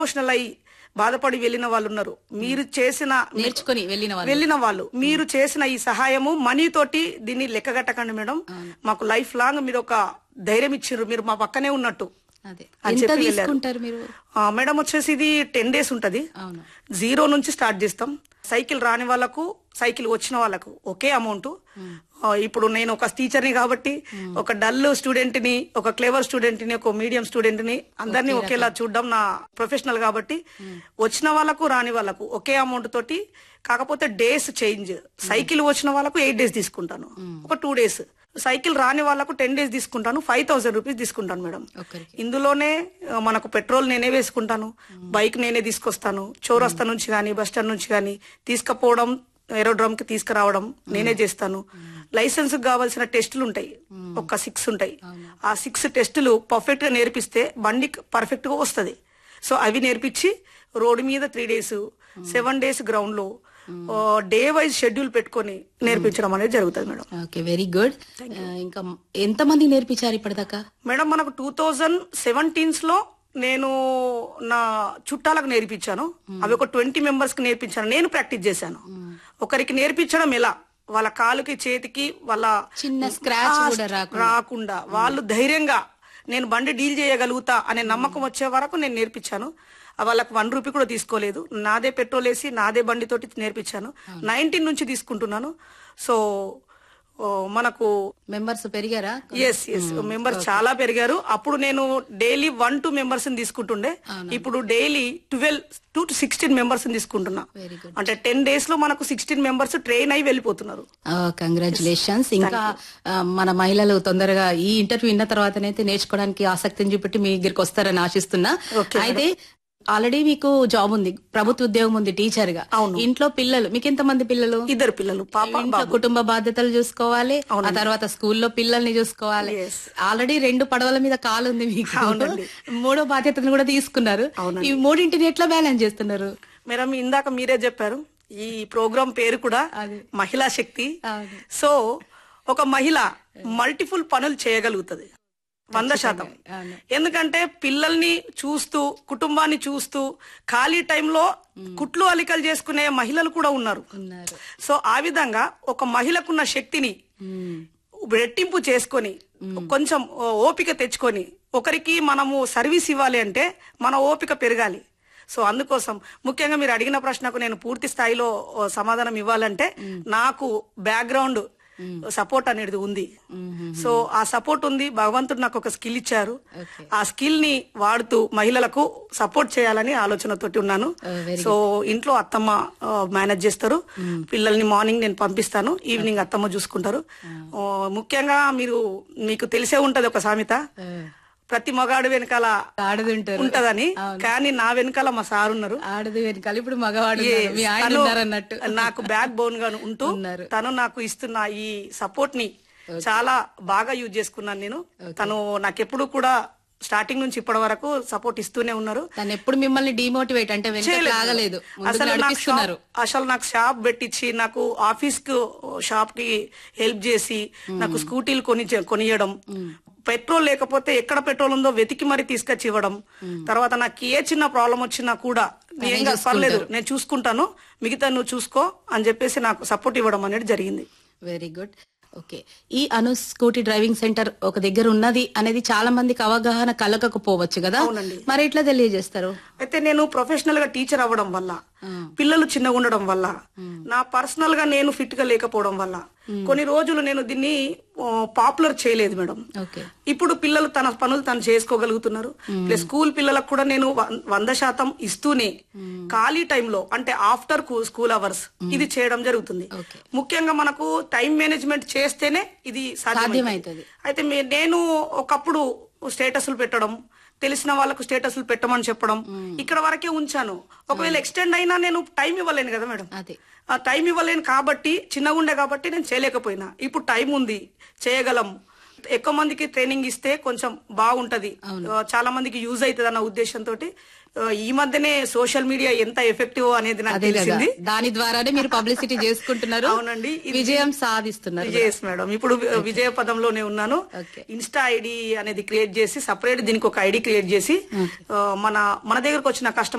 Emotional అయ్యి బాధపడి వెళ్ళిన వాళ్ళు ఉన్నారు మీరు చేసిన నేర్చుకొని వెళ్ళిన వాళ్ళు వెళ్ళిన వాళ్ళు మీరు చేసిన ఈ సహాయము మనీ తోటి దీన్ని లెక్కగట్టకండి మేడం మాకు లైఫ్ లాంగ్ మీరు ఒక ధైర్యం ఇచ్చారు మీరు మా పక్కనే ఉన్నట్టు అదే అని ఎంత చెప్పి వెళ్ళారు. తీసుకుంటారు మీరు ఆ, మేడం వచ్చేసి ఇది టెన్ డేస్ ఉంటది అవును జీరో నుంచి స్టార్ట్ చేస్తాం సైకిల్ రాని వాళ్ళకు సైకిల్ వచ్చిన వాళ్ళకు ఒకే అమౌంట్ ఇప్పుడు నేను ఒక టీచర్ని కాబట్టి ఒక డల్ స్టూడెంట్ ని ఒక క్లేవర్ స్టూడెంట్ ని ఒక మీడియం స్టూడెంట్ ని అందరినీ ఒకేలా చూడడం నా ప్రొఫెషనల్ కాబట్టి వచ్చిన వాళ్ళకు రాని వాళ్ళకు ఒకే అమౌంట్ తోటి కాకపోతే డేస్ చేంజ్ సైకిల్ వచ్చిన వాళ్ళకు ఎయిట్ డేస్ తీసుకుంటాను ఒక టూ డేస్ సైకిల్ రాని వాళ్ళకు టెన్ డేస్ తీసుకుంటాను ఫైవ్ థౌసండ్ రూపీస్ తీసుకుంటాను మేడం ఒకరికి ఇందులోనే ఆ, మనకు పెట్రోల్ నేనే వేసుకుంటాను బైక్ నేనే తీసుకొస్తాను చౌరస్తా నుంచి కానీ బస్ స్టాండ్ నుంచి కానీ తీసుకుపోవడం ఏరోడ్రమ్ కి తీసుకురావడం నేనే చేస్తాను లైసెన్స్ కావాల్సిన టెస్టులు ఉంటాయి ఒక సిక్స్ ఉంటాయి ఆ సిక్స్ టెస్టులు పర్ఫెక్ట్ గా నేర్పిస్తే బండి పర్ఫెక్ట్ గా వస్తది సో అవి నేర్పించి రోడ్డు మీద three days seven days ground లో డే వైజ్ షెడ్యూల్ పెట్టుకొని నేర్పించడం అనేది జరుగుతుంది మేడం ఓకే వెరీ గుడ్ ఇంకా ఎంత మంది నేర్పించారు ఇప్పటిదాకా మేడం మనకు టూ థౌజండ్ సెవెంటీన్స్ లో నేను నా చుట్టాలకు నేర్పించాను అవి ఒక ట్వంటీ మెంబర్స్ కి నేర్పించాను నేను ప్రాక్టీస్ చేశాను ఒకరికి నేర్పించడం ఎలా వాళ్ళ కాలుకి చేతికి వాళ్ళ చిన్న స్క్రాచ్ ఆ, కూడా రాకుండా రాకుండా వాళ్ళు ధైర్యంగా నేను బండి డీల్ చేయగలుగుతా అనే నమ్మకం వచ్చే వరకు నేను నేర్పించాను ఆ వాళ్ళకి వన్ రూపీ కూడా తీసుకోలేదు నాదే పెట్రోల్ వేసి నాదే బండితోటి నేర్పించాను నైన్టీన్ నుంచి తీసుకుంటున్నాను సో ఓ, మనకు మెంబర్స్ పెరిగారా ఎస్ ఎస్ మెంబర్స్ చాలా పెరిగారు అప్పుడు నేను డైలీ వన్ టూ మెంబర్స్ తీసుకుంటుండే ఇప్పుడు daily twelve to to sixteen members తీసుకుంటున్నా వెరీ గుడ్ అంటే టెన్ డేస్ లో మనకు సిక్స్టీన్ మెంబర్స్ ట్రైన్ అయి వెళ్ళిపోతున్నారు కంగ్రాచులేషన్స్ ఇంకా ఆ, మన మహిళలు తొందరగా ఈ ఇంటర్వ్యూ విన్న తర్వాతనైతే నేర్చుకోవడానికి ఆసక్తిని చూపెట్టి మీ దగ్గరికి వస్తారని ఆశిస్తున్నా Okay, అయితే ఆల్రెడీ మీకు జాబ్ ఉంది ప్రభుత్వ ఉద్యోగం ఉంది టీచర్ గా అవును. ఇంట్లో పిల్లలు మీకు ఎంత మంది పిల్లలు ఇద్దరు పిల్లలు పాప ఇంట్లో కుటుంబ బాధ్యతలు చూసుకోవాలి ఆ తర్వాత స్కూల్లో పిల్లల్ని చూసుకోవాలి Yes. ఆల్రెడీ రెండు పడవల మీద కాలు ఉంది మీకు అవునండి. మూడో బాధ్యతను కూడా తీసుకున్నారు అవునండి. ఈ మూడింటిని ఎట్లా బ్యాలెన్స్ చేస్తున్నారు మేడం ఇందాక మీరే చెప్పారు ఈ ప్రోగ్రామ్ పేరు కూడా అది. మహిళా శక్తి అవును. సో ఒక మహిళ మల్టిపుల్ పనులు చేయగలుగుతుంది వంద శాతం అవును. ఎందుకంటే పిల్లల్ని చూస్తూ కుటుంబాన్ని చూస్తూ ఖాళీ టైంలో కుట్లు అలికలు చేసుకునే మహిళలు కూడా ఉన్నారు ఉన్నారు సో ఆ విధంగా ఒక మహిళకున్న శక్తిని ఉమ్. రెట్టింపు చేసుకొని కొంచెం ఓపిక తెచ్చుకొని ఒకరికి మనము సర్వీస్ ఇవ్వాలి అంటే మన ఓపిక పెరగాలి సో అందుకోసం ముఖ్యంగా మీరు అడిగిన ప్రశ్నకు నేను పూర్తి స్థాయిలో ఓ, సమాధానం ఇవ్వాలంటే నాకు బ్యాక్గ్రౌండ్ సపోర్ట్ అనేది ఉంది సో ఆ సపోర్ట్ ఉంది భగవంతుడు నాకు ఒక స్కిల్ ఇచ్చారు Okay. ఆ స్కిల్ ని వాడుతూ మహిళలకు సపోర్ట్ చేయాలని ఆలోచనతోటి ఉన్నాను Oh, very సో ఇంట్లో అత్తమ్మ మేనేజ్ చేస్తారు పిల్లల్ని మార్నింగ్ నేను పంపిస్తాను ఈవినింగ్ అత్తమ్మ చూసుకుంటారు ఆ, ముఖ్యంగా మీరు మీకు తెలిసే ఉంటది ఒక సామెత ఆ, ప్రతి మగాడు వెనకాల ఆడది ఉంటారు ఉంటదని కానీ నా వెనకాల మా సార్ ఉన్నారు ఆడది వెనకాల ఇప్పుడు మగవాడు Yes, ఉన్నారు. మీ ఆయన తను ఉన్నారు అన్నట్టు నాకు బ్యాక్ బోన్ గా ఉంటూ ఉన్నారు. తను నాకు ఇస్తున్న ఈ సపోర్ట్ ని చాలా బాగా యూజ్ చేసుకున్నాను నేను తను నాకెప్పుడు కూడా స్టార్టింగ్ నుంచి ఇప్పటి వరకు సపోర్ట్ ఇస్తూనే ఉన్నారు తను ఎప్పుడు మిమ్మల్ని డిమోటివేట్ అంటే వెనక చేయలేదు. లాగలేదు ముందుకు అసలు నాకు నడిపిస్తున్నారు షాప్- అసలు నాకు షాప్ పెట్టించి నాకు ఆఫీస్ కు షాప్ కి హెల్ప్ చేసి నాకు స్కూటీలు కొని కొనియడం పెట్రోల్ లేకపోతే ఎక్కడ పెట్రోల్ ఉందో వెతికి మరి తీసుకొచ్చి ఇవ్వడం తర్వాత నాకు ఏ చిన్న ప్రాబ్లం వచ్చినా కూడా ఏం కాదు, పర్లేదు నేను చూసుకుంటాను మిగతా నువ్వు చూసుకో అని చెప్పేసి నాకు సపోర్ట్ ఇవ్వడం అనేది జరిగింది వెరీ గుడ్ ఓకే ఈ అను స్కూటీ డ్రైవింగ్ సెంటర్ ఒక దగ్గర ఉన్నది అనేది చాలా మందికి అవగాహన కలగకపోవచ్చు కదా అవునండి. మరి ఎట్లా తెలియజేస్తారు అయితే నేను ప్రొఫెషనల్ గా టీచర్ అవ్వడం వల్ల పిల్లలు చిన్నగా ఉండడం వల్ల నా పర్సనల్ గా నేను ఫిట్ గా లేకపోవడం వల్ల కొన్ని రోజులు నేను దీన్ని పాపులర్ చేయలేదు మేడం ఓకే ఇప్పుడు పిల్లలు తన పనులు తను చేసుకోగలుగుతున్నారు ప్లస్ స్కూల్ పిల్లలకు కూడా నేను వ- వంద శాతం ఇస్తూనే ఖాళీ టైంలో అంటే ఆఫ్టర్ స్కూల్ అవర్స్ ఇది చేయడం జరుగుతుంది Okay. ముఖ్యంగా మనకు టైం మేనేజ్మెంట్ చేస్తేనే ఇది సాధ్యమవుతుంది సాధ్యమవుతుంది అయితే మే- నేను ఒకప్పుడు స్టేటస్లు పెట్టడం తెలిసిన వాళ్ళకు స్టేటస్లు పెట్టమని చెప్పడం ఇక్కడ వరకే ఉంచాను ఒకవేళ ఎక్స్టెండ్ అయినా నేను టైం ఇవ్వలేను కదా మేడం అదే ఆ టైం ఇవ్వలేను కాబట్టి చిన్నగా ఉండే కాబట్టి నేను చేయలేకపోయినా ఇప్పుడు టైం ఉంది చేయగలం ఎక్కువ మందికి ట్రైనింగ్ ఇస్తే కొంచెం బాగుంటది ఆ, చాలా మందికి యూజ్ అవుతుంది అన్న ఉద్దేశంతో ఈ మధ్యనే సోషల్ మీడియా ఎంత ఎఫెక్టివ్ అనేది నాకు అదే కదా తెలిసింది దాని ద్వారానే మీరు పబ్లిసిటీ చేసుకుంటున్నారు అవునండి. ఇది- విజయం సాధిస్తున్నారు విజయస్ మేడం ఇప్పుడు వి- విజయ పదంలోనే ఉన్నాను Okay. ఇన్స్టా ఐడి అనేది క్రియేట్ చేసి సపరేట్ దీనికి ఒక ఐడి క్రియేట్ చేసి ఆ, మన మన దగ్గరకు వచ్చిన కస్టమర్